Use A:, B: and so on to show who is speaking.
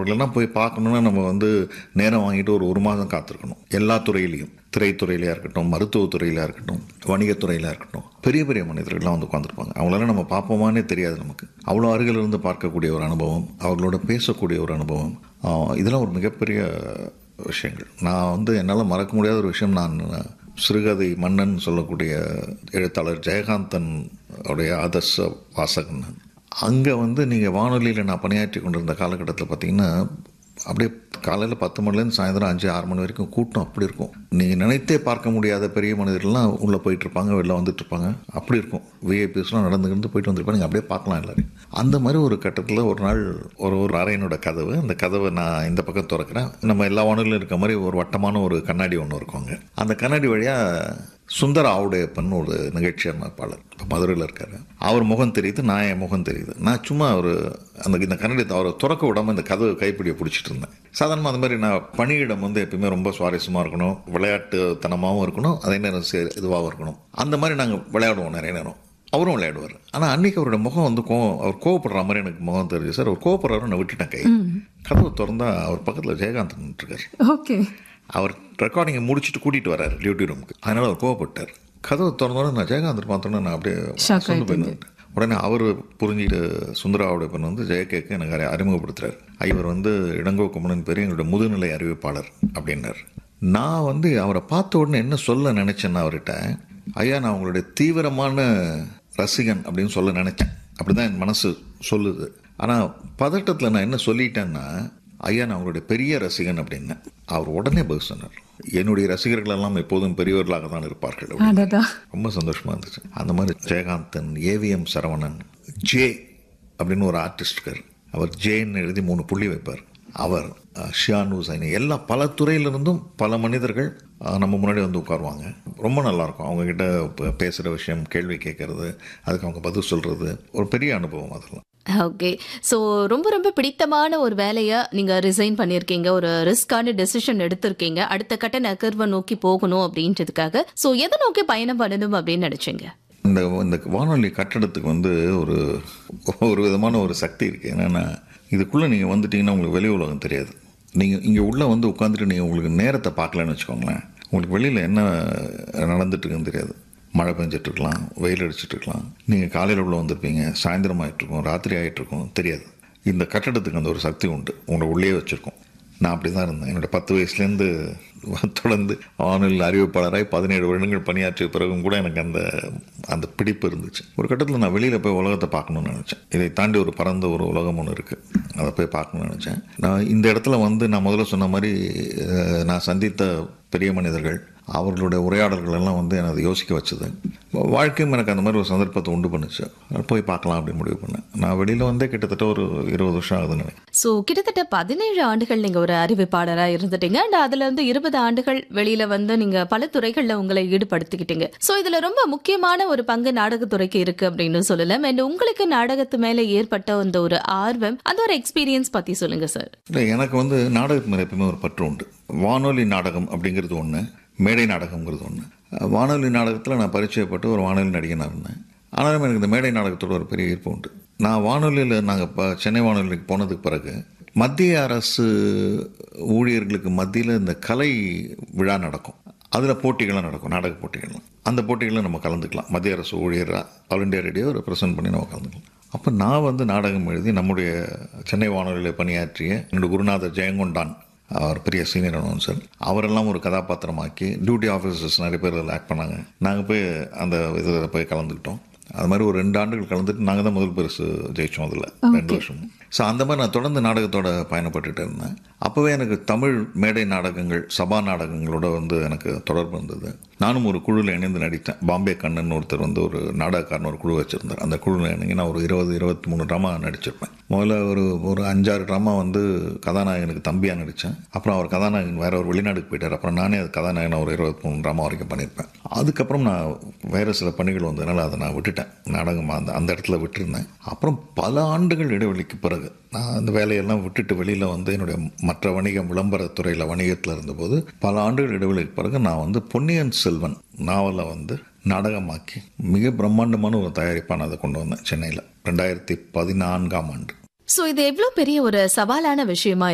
A: அவர்களெல்லாம் போய் பார்க்கணுன்னா நம்ம வந்து நேரம் வாங்கிட்டு ஒரு ஒரு மாதம் காத்திருக்கணும் எல்லா துறையிலையும் திரைத்துறையிலையா இருக்கட்டும் மருத்துவத்துறையிலையா இருக்கட்டும் வணிகத்துறையில இருக்கட்டும் பெரிய பெரிய மனிதர்கள்லாம் வந்து உட்காந்துருப்பாங்க அவங்களெல்லாம் நம்ம பார்ப்போமானே தெரியாது நமக்கு அவ்வளோ அருகில் இருந்து பார்க்கக்கூடிய ஒரு அனுபவம் அவர்களோட பேசக்கூடிய ஒரு அனுபவம் ஆஹ் இதெல்லாம் ஒரு மிகப்பெரிய விஷயங்கள் நான் வந்து என்னால் மறக்க முடியாத ஒரு விஷயம் நான் சிறுகதை மன்னன் சொல்லக்கூடிய எழுத்தாளர் ஜெயகாந்தன் உடைய ஆதர்ச வாசகன் நான் அங்கே வந்து நீங்கள் வானொலியில் நான் பணியாற்றி கொண்டிருந்த காலகட்டத்தில் பார்த்தீங்கன்னா அப்படியே காலையில் பத்து மணிலேருந்து சாயந்தரம் அஞ்சு ஆறு மணி வரைக்கும் கூட்டம் அப்படி இருக்கும் நீங்கள் நினைத்தே பார்க்க முடியாத பெரிய மனிதர்கள்லாம் உள்ளே போயிட்டு இருப்பாங்க வெளில வந்துட்டு இருப்பாங்க அப்படி இருக்கும் விஐபிஸ்லாம் நடந்துக்கிட்டு போயிட்டு வந்துருப்பாங்க நீங்கள் அப்படியே பார்க்கலாம் எல்லாரையும் அந்த மாதிரி ஒரு கட்டத்தில் ஒரு நாள் ஒரு ஒரு அறையினோட கதவு அந்த கதவை நான் இந்த பக்கம் திறக்கிறேன் நம்ம எல்லா வானொலியும் இருக்க மாதிரி ஒரு வட்டமான ஒரு கண்ணாடி ஒன்று இருக்கும் அங்கே அந்த கண்ணாடி வழியாக சுந்தர ஆவுடையப்பன் ஒரு நிகழ்ச்சி அமைப்பாளர் இப்போ மதுரையில் இருக்காரு அவர் முகம் தெரியுது நான் என் முகம் தெரியுது நான் சும்மா ஒரு அந்த இந்த கண்ணாடி அவரை துறக்க விடாமல் இந்த கதவு கைப்பிடியை பிடிச்சிட்டு இருந்தேன் சாதாரணமாக அந்த மாதிரி நான் பணியிடம் வந்து எப்பயுமே ரொம்ப சுவாரஸ்யமாக இருக்கணும் விளையாட்டுத்தனமாகவும் இருக்கணும் அதே நேரம் சே இதுவாகவும் இருக்கணும் அந்த மாதிரி நாங்கள் விளையாடுவோம் நிறைய நேரம் அவரும் விளையாடுவார் ஆனால் அன்னைக்கு அவரோட முகம் வந்து கோ அவர் கோவப்படுற மாதிரி எனக்கு முகம் தெரிஞ்சு சார் அவர் கோவப்படுறாரு நான் விட்டுட்டேன் கை கதவு திறந்தா அவர் பக்கத்தில் ஜெயகாந்த் நின்றுருக்காரு
B: ஓகே
A: அவர் ரெக்கார்டிங்கை முடிச்சுட்டு கூட்டிகிட்டு வராரு டியூட்டி ரூமுக்கு அதனால் அவர் கோவப்பட்டார் கதவு திறந்தோடனே நான் ஜெயகாந்த் பார்த்தோன்னே நான் அப்படியே
B: Shock
A: சொந்த
B: ஆயிட்டீங்க.
A: போய் உடனே அவர் புரிஞ்சுட்டு சுந்தராவுடைய பெண் வந்து ஜெயகேக்கு எனக்கு அறி- அறிமுகப்படுத்துறாரு இவர் வந்து இளங்கோ குமணன் பேர் எங்களுடைய முதுநிலை அறிவிப்பாளர் அப்படின்னார் நான் வந்து அவரை பார்த்த உடனே என்ன சொல்ல நினைச்சேன்னா அவர்கிட்ட ஐயா நான் உங்களுடைய தீவிரமான ரசிகன் அப்படின்னு சொல்ல நினைச்சேன் அப்படிதான் என் மனசு சொல்லுது ஆனால் பதட்டத்தில் நான் என்ன சொல்லிட்டேன்னா ஐயா நான் உங்களுடைய பெரிய ரசிகன் அப்படின்னேன் அவர் உடனே பதில் சொன்னார் என்னுடைய ரசிகர்கள் எல்லாம் எப்போதும் பெரியவர்களாக தான் இருப்பார்கள் அப்படின்னு.
B: அடடா
A: ரொம்ப சந்தோஷமா இருந்துச்சு அந்த மாதிரி ஜெயகாந்தன் ஏவிஎம் சரவணன் ஜே அப்படின்னு ஒரு ஆர்டிஸ்ட் இருக்கார் அவர் ஜேன்னு எழுதி மூணு புள்ளி வைப்பார் அவர் அஹ், ஷியானு சைனி எல்லா பல துறையிலிருந்தும் பல மனிதர்கள் அஹ், நம்ம முன்னாடி வந்து உட்காருவாங்க ரொம்ப நல்லா இருக்கும் அவங்க கிட்ட ப- பேசுற விஷயம் கேள்வி கேட்கறது அதுக்கு அவங்க பதில் சொல்றது ஒரு பெரிய அனுபவம் அதெல்லாம்
B: ஓகே ஸோ ரொம்ப ரொம்ப பிடித்தமான ஒரு வேலையை நீங்கள் ரிசைன் பண்ணியிருக்கீங்க ஒரு ரிஸ்கான டெசிஷன் எடுத்திருக்கீங்க அடுத்த கட்ட நகர்வை நோக்கி போகணும் அப்படின்றதுக்காக ஸோ எதை நோக்கி பயணம் பண்ணணும் அப்படின்னு நினைச்சீங்க
A: இந்த இந்த வானொலி கட்டடத்துக்கு வந்து ஒரு ஒரு விதமான ஒரு சக்தி இருக்குது என்னென்னா இதுக்குள்ளே நீங்கள் வந்துட்டீங்கன்னா உங்களுக்கு வெளி உலகம் தெரியாது நீங்கள் இங்கே உள்ளே வந்து உட்காந்துட்டு நீங்கள் உங்களுக்கு நேரத்தை பார்க்கலன்னு வச்சுக்கோங்களேன் உங்களுக்கு வெளியில் என்ன நடந்துட்டு இருக்குன்னு தெரியாது மழை பெஞ்சிட்டு இருக்கலாம் வெயில் அடிச்சிட்டு இருக்கலாம் நீங்கள் காலையில் உள்ள வந்திருப்பீங்க சாயந்தரம் ஆயிட்டு இருக்கும் ராத்திரி ஆயிட்டு இருக்கும் தெரியாது இந்த கட்டடத்துக்கு அந்த ஒரு சக்தி உண்டு உங்களை உள்ளே வச்சுருக்கோம் நான் அப்படி தான் இருந்தேன் என்னோட பத்து வயசுலேருந்து தொடர்ந்து வானொலி அறிவிப்பாளராய் பதினேழு வருடங்கள் பணியாற்றிய பிறகும் கூட எனக்கு அந்த அந்த பிடிப்பு இருந்துச்சு ஒரு கட்டத்தில் நான் வெளியில் போய் உலகத்தை பார்க்கணும்னு நினச்சேன் இதை தாண்டி ஒரு பரந்த ஒரு உலகம் ஒன்று இருக்குது அதை போய் பார்க்கணும்னு நினச்சேன் நான் இந்த இடத்துல வந்து நான் முதல்ல சொன்ன மாதிரி அஹ், நான் சந்தித்த பெரிய மனிதர்கள் அவர்களுடைய உரையாடல்கள் எல்லாம் வந்து என்னை அதை யோசிக்க வச்சது வாழ்க்கையும் எனக்கு அந்த மாதிரி ஒரு சந்தர்ப்பத்தை உண்டு பண்ணுச்சு போய் பார்க்கலாம் அப்படின்னு முடிவு பண்ணேன் நான் வெளியில் வந்தே கிட்டத்தட்ட ஒரு இருபது வருஷம் ஆகுதுன்னு நினைக்கிறேன்
B: ஸோ கிட்டத்தட்ட பதினேழு ஆண்டுகள் நீங்கள் ஒரு அறிவிப்பாளராக இருந்துட்டீங்க அண்ட் அதில் இருந்து இருபது ஆண்டுகள் வெளியில் வந்து நீங்கள் பல துறைகளில் உங்களை ஈடுபடுத்திக்கிட்டீங்க ஸோ இதில் ரொம்ப முக்கியமான ஒரு பங்கு நாடகத்துறைக்கு இருக்கு அப்படின்னு சொல்லலாம் அண்ட் உங்களுக்கு நாடகத்து மேலே ஏற்பட்ட அந்த ஒரு ஆர்வம் அந்த ஒரு எக்ஸ்பீரியன்ஸ் பற்றி சொல்லுங்க சார்
A: இல்லை எனக்கு வந்து நாடகத்து மேலே எப்பவுமே ஒரு பற்று உண்டு வானொலி நாடகம் அப்படிங்கிறது ஒன்று மேடை நாடகம்ங்கிறது ஒன்று வானொலி நாடகத்தில் நான் பரிச்சயப்பட்டு ஒரு வானொலி நடிகனாக இருந்தேன் ஆனாலும் எனக்கு இந்த மேடை நாடகத்தோட ஒரு பெரிய ஈர்ப்பு உண்டு நான் வானொலியில் நாங்கள் இப்போ சென்னை வானொலிக்கு போனதுக்கு பிறகு மத்திய அரசு ஊழியர்களுக்கு மத்தியில் இந்த கலை விழா நடக்கும் அதில் போட்டிகள்லாம் நடக்கும் நாடக போட்டிகள்லாம் அந்த போட்டிகளில் நம்ம கலந்துக்கலாம் மத்திய அரசு ஊழியராக ஆல் இண்டியா ரேடியோ ரெப்ரசன்ட் பண்ணி நம்ம கலந்துக்கலாம் அப்போ நான் வந்து நாடகம் எழுதி நம்முடைய சென்னை வானொலியில் பணியாற்றிய என்னோட குருநாதர் ஜெயங்கொண்டான் அவர் பெரிய சீனியர் அனௌன்சர் அவரெல்லாம் ஒரு கதாபாத்திரமாக்கி டியூட்டி ஆஃபீஸர்ஸ் நிறைய பேர் அதில் ஆக்ட் பண்ணாங்க நாங்கள் போய் அந்த இதில் போய் கலந்துக்கிட்டோம் அது மாதிரி ஒரு ரெண்டு ஆண்டுகள் கலந்துட்டு நாங்கள் தான் முதல் பரிசு ஜெயிச்சோம் அதில் ரெண்டு வருஷம் ஸோ அந்த மாதிரி நான் தொடர்ந்து நாடகத்தோட பயணப்பட்டுட்டு இருந்தேன் அப்போவே எனக்கு தமிழ் மேடை நாடகங்கள் சபா நாடகங்களோட வந்து எனக்கு தொடர்பு இருந்தது நானும் ஒரு குழுவில் இணைந்து நடித்தேன் பாம்பே கண்ணன் ஒருத்தர் வந்து ஒரு நாடகக்காரன் ஒரு குழு வச்சுருந்தார் அந்த குழுவில் இணைங்கி நான் ஒரு இருபது இருபத்தி மூணு ட்ராமா நடிச்சிருப்பேன் முதல்ல ஒரு ஒரு அஞ்சாறு ட்ராமா வந்து கதாநாயகனுக்கு தம்பியாக நடித்தேன் அப்புறம் அவர் கதாநாயகன் வேற ஒரு வெளிநாடுக்கு போயிட்டார் அப்புறம் நானே அது கதாநாயகனை ஒரு இருபத்தி மூணு ட்ராமா வரைக்கும் பண்ணியிருப்பேன் அதுக்கப்புறம் நான் வேறு சில பணிகள் வந்ததுனால அதை நான் விட்டுட்டேன் நாடகம் அந்த அந்த இடத்துல விட்டுருந்தேன் அப்புறம் பல ஆண்டுகள் இடைவெளிக்கு பிறகு நான் அந்த வேலையெல்லாம் விட்டுட்டு வெளியில் வந்து என்னுடைய மற்ற வணிகம் விளம்பரத்துறையில் வணிகத்தில் இருந்தபோது பல ஆண்டுகள் இடைவெளிக்கு பிறகு நான் வந்து பொன்னியின் செல்வன் நாவலை வந்து நாடகமாக்கி மிக பிரம்மாண்டமான ஒரு தயாரிப்பாக நான் அதை கொண்டு வந்தேன் சென்னையில் ரெண்டாயிரத்தி பதினான்காம் ஆண்டு
B: ஸோ இது எவ்வளோ பெரிய ஒரு சவாலான விஷயமா